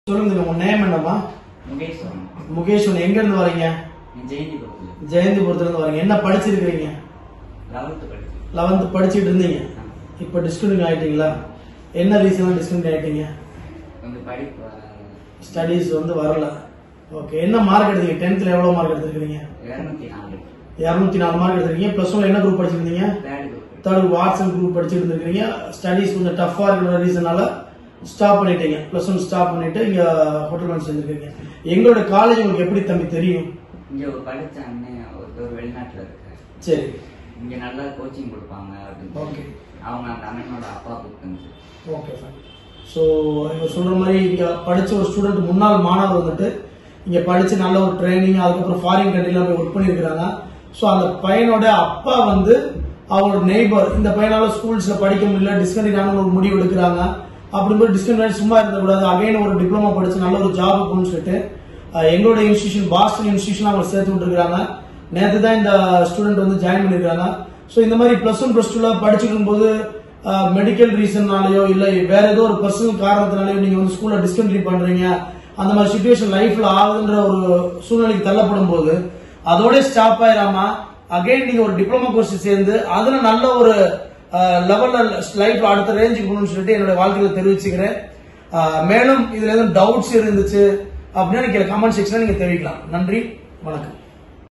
சொல்லுங்க உங்க நேம் என்னம்மா முகேஷ் வரணும் முகேஷ் ஒன்று எங்க இருந்து வரீங்க ஜெயந்திபுரத்தில் ஜெயந்திபுரத்துல இருந்து வரீங்க என்ன படிச்சிருக்கீங்க லெவல்த்து படிச்சு லெவன்த் படிச்சிட்டு இருந்தீங்க இப்போ டிஸ்கண்டினியூ ஆயிட்டீங்களா என்ன ரீசன் டிஸ்கண்டினியூ ஆயிட்டீங்க கொஞ்சம் படிப்பு ஸ்டடீஸ் வந்து வரல ஓகே என்ன மார்க் எடுத்தீங்க டென்த்ல எவ்வளவு மார்க் எடுத்திருக்கீங்க இரநூத்தி நாலு இரநூத்தி நாலு மார்க் எடுத்திருக்கீங்க ப்ளஸ் ஒன் என்ன குரூப் படிச்சிருந்தீங்க third group third what's and group படிச்சுட்டு இருந்திருக்கீங்க ஸ்டடீஸ் கொஞ்சம் டஃபா இருக்கிற ரீசனால ஸ்டாப் பண்ணிட்டீங்க ப்ளஸ் ஒன் ஸ்டாப் பண்ணிட்டு இங்க ஹோட்டல் மேன் செஞ்சிருக்கீங்க எங்களோட காலேஜ் உங்களுக்கு எப்படி தம்பி தெரியும் இங்கே ஒரு படிச்ச அண்ணன் ஒருத்தர் வெளிநாட்டில் இருக்காரு சரி இங்கே நல்லா கோச்சிங் கொடுப்பாங்க அப்படின்னு ஓகே அவங்க அந்த அண்ணனோட அப்பா கொடுத்தது ஓகே ஃபைன் ஸோ இவர் சொல்ற மாதிரி இங்க படிச்ச ஒரு ஸ்டூடெண்ட் முன்னாள் மாணவர் வந்துட்டு இங்க படிச்சு நல்ல ஒரு ட்ரைனிங் அதுக்கப்புறம் ஃபாரின் கண்ட்ரில போய் ஒர்க் பண்ணியிருக்கிறாங்க ஸோ அந்த பையனோட அப்பா வந்து அவங்களோட நெய்பர் இந்த பையனால ஸ்கூல்ஸ்ல படிக்க முடியல டிஸ்கண்டினியூ ஒரு முடிவு எடுக்கிறாங்க அப்படி போய் டிஸ்கண்டினியூ சும்மா இருக்கக்கூடாது அகைன் ஒரு டிப்ளமோ படிச்சு நல்ல ஒரு ஜாப் போகணும்னு சொல்லிட்டு அஹ், எங்களோட இன்ஸ்டியூஷன் பாஸ்டன் இன்ஸ்டியூஷன் அவங்க சேர்த்து விட்டுருக்காங்க நேற்று தான் இந்த ஸ்டூடெண்ட் வந்து ஜாயின் பண்ணிருக்காங்க ஸோ இந்த மாதிரி பிளஸ் ஒன் பிளஸ் டூல படிச்சுட்டு இருக்கும்போது மெடிக்கல் ரீசன்னாலயோ இல்ல வேற ஏதோ ஒரு பர்சனல் காரணத்தினாலயோ நீங்க வந்து ஸ்கூல்ல டிஸ்கண்டினியூ பண்றீங்க அந்த மாதிரி சுச்சுவேஷன் லைஃப்ல ஆகுதுன்ற ஒரு சூழ்நிலைக்கு தள்ளப்படும் போது அதோட ஸ்டாப் ஆயிராம அகைன் நீங்க ஒரு டிப்ளமோ கோர்ஸ் சேர்ந்து அதுல நல்ல ஒரு லெவல்ல லைஃப்ல அடுத்த ரேஞ்சுக்கு போகணும்னு சொல்லிட்டு என்னோட வாழ்க்கையில தெரிவிச்சுக்கிறேன் அஹ், மேலும் இதுல எதுவும் டவுட்ஸ் இருந்துச்சு அப்படின்னா நீங்க கமெண்ட் செக்ஷன்ல நீங்க தெரிவிக்கலாம் நன்றி வணக்கம்